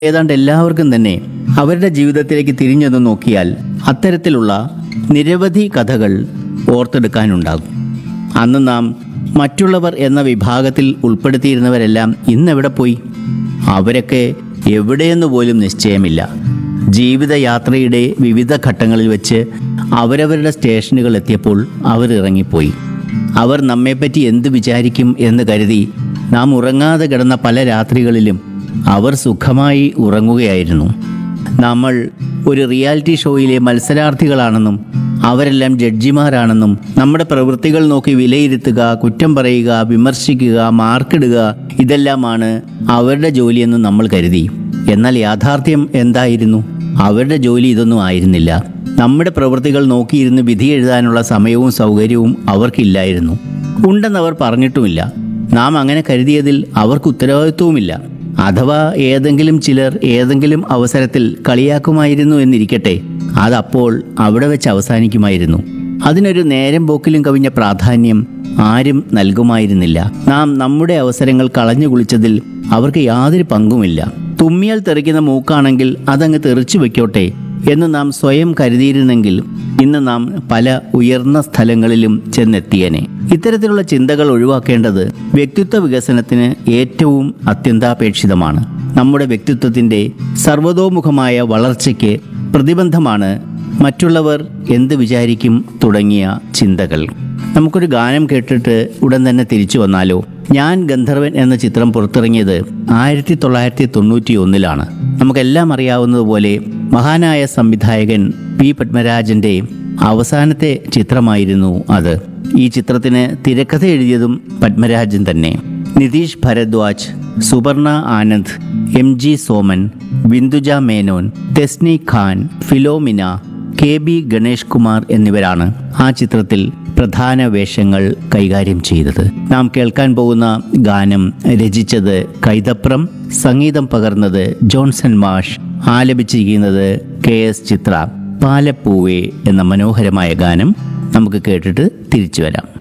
ഏതാണ്ട് എല്ലാവർക്കും തന്നെ അവരുടെ ജീവിതത്തിലേക്ക് തിരിഞ്ഞൊന്ന് നോക്കിയാൽ അത്തരത്തിലുള്ള നിരവധി കഥകൾ ഓർത്തെടുക്കാനുണ്ടാകും അന്ന് നാം മറ്റുള്ളവർ എന്ന വിഭാഗത്തിൽ ഉൾപ്പെടുത്തിയിരുന്നവരെല്ലാം ഇന്നെവിടെ പോയി അവരൊക്കെ എവിടെയെന്ന് പോലും നിശ്ചയമില്ല ജീവിതയാത്രയുടെ വിവിധ ഘട്ടങ്ങളിൽ വെച്ച് അവരവരുടെ സ്റ്റേഷനുകൾ എത്തിയപ്പോൾ അവർ ഇറങ്ങിപ്പോയി അവർ നമ്മെപ്പറ്റി എന്ത് വിചാരിക്കും എന്ന് കരുതി നാം ഉറങ്ങാതെ കിടന്ന പല രാത്രികളിലും അവർ സുഖമായി ഉറങ്ങുകയായിരുന്നു നമ്മൾ ഒരു റിയാലിറ്റി ഷോയിലെ മത്സരാർത്ഥികളാണെന്നും അവരെല്ലാം ജഡ്ജിമാരാണെന്നും നമ്മുടെ പ്രവൃത്തികൾ നോക്കി വിലയിരുത്തുക കുറ്റം പറയുക വിമർശിക്കുക മാർക്കിടുക ഇതെല്ലാമാണ് അവരുടെ ജോലിയെന്ന് നമ്മൾ കരുതി എന്നാൽ യാഥാർത്ഥ്യം എന്തായിരുന്നു അവരുടെ ജോലി ഇതൊന്നും ആയിരുന്നില്ല നമ്മുടെ പ്രവൃത്തികൾ നോക്കിയിരുന്ന് വിധി എഴുതാനുള്ള സമയവും സൗകര്യവും അവർക്കില്ലായിരുന്നു ഉണ്ടെന്നവർ പറഞ്ഞിട്ടുമില്ല നാം അങ്ങനെ കരുതിയതിൽ അവർക്ക് ഉത്തരവാദിത്വവുമില്ല അഥവാ ഏതെങ്കിലും ചിലർ ഏതെങ്കിലും അവസരത്തിൽ കളിയാക്കുമായിരുന്നു എന്നിരിക്കട്ടെ അതപ്പോൾ അവിടെ വെച്ച് അവസാനിക്കുമായിരുന്നു അതിനൊരു നേരം പോക്കിലും കവിഞ്ഞ പ്രാധാന്യം ആരും നൽകുമായിരുന്നില്ല നാം നമ്മുടെ അവസരങ്ങൾ കളഞ്ഞു കുളിച്ചതിൽ അവർക്ക് യാതൊരു പങ്കുമില്ല തുമ്മിയാൽ തെറിക്കുന്ന മൂക്കാണെങ്കിൽ അതങ്ങ് തെറിച്ചു വെക്കോട്ടെ എന്ന് നാം സ്വയം കരുതിയിരുന്നെങ്കിൽ ഇന്ന് നാം പല ഉയർന്ന സ്ഥലങ്ങളിലും ചെന്നെത്തിയേനെ ഇത്തരത്തിലുള്ള ചിന്തകൾ ഒഴിവാക്കേണ്ടത് വ്യക്തിത്വ വികസനത്തിന് ഏറ്റവും അത്യന്താപേക്ഷിതമാണ് നമ്മുടെ വ്യക്തിത്വത്തിൻ്റെ സർവതോമുഖമായ വളർച്ചയ്ക്ക് പ്രതിബന്ധമാണ് മറ്റുള്ളവർ എന്ത് വിചാരിക്കും തുടങ്ങിയ ചിന്തകൾ നമുക്കൊരു ഗാനം കേട്ടിട്ട് ഉടൻ തന്നെ തിരിച്ചു വന്നാലോ ഞാൻ ഗന്ധർവൻ എന്ന ചിത്രം പുറത്തിറങ്ങിയത് ആയിരത്തി തൊള്ളായിരത്തി തൊണ്ണൂറ്റി ഒന്നിലാണ് നമുക്കെല്ലാം അറിയാവുന്നതുപോലെ മഹാനായ സംവിധായകൻ പി പത്മരാജന്റെ അവസാനത്തെ ചിത്രമായിരുന്നു അത് ഈ ചിത്രത്തിന് തിരക്കഥ എഴുതിയതും പത്മരാജൻ തന്നെ Nitish Bharadwaj Suvarna Anand M G Soman Binduja Menon Thesni Khan Philomina K B Ganesh Kumar എന്നിവരാണ് ആ ചിത്രത്തിൽ പ്രധാന വേഷങ്ങൾ കൈകാര്യം ചെയ്തത് നാം കേൾക്കാൻ പോകുന്ന ഗാനം രചിച്ചത് കൈതപ്രം സംഗീതം പകർന്നത് ജോൺസൺ മാഷ് ആലപിച്ചിരിക്കുന്നത് കെ എസ് ചിത്ര പാലപ്പൂവേ എന്ന മനോഹരമായ ഗാനം നമുക്ക് കേട്ടിട്ട് തിരിച്ചു വരാം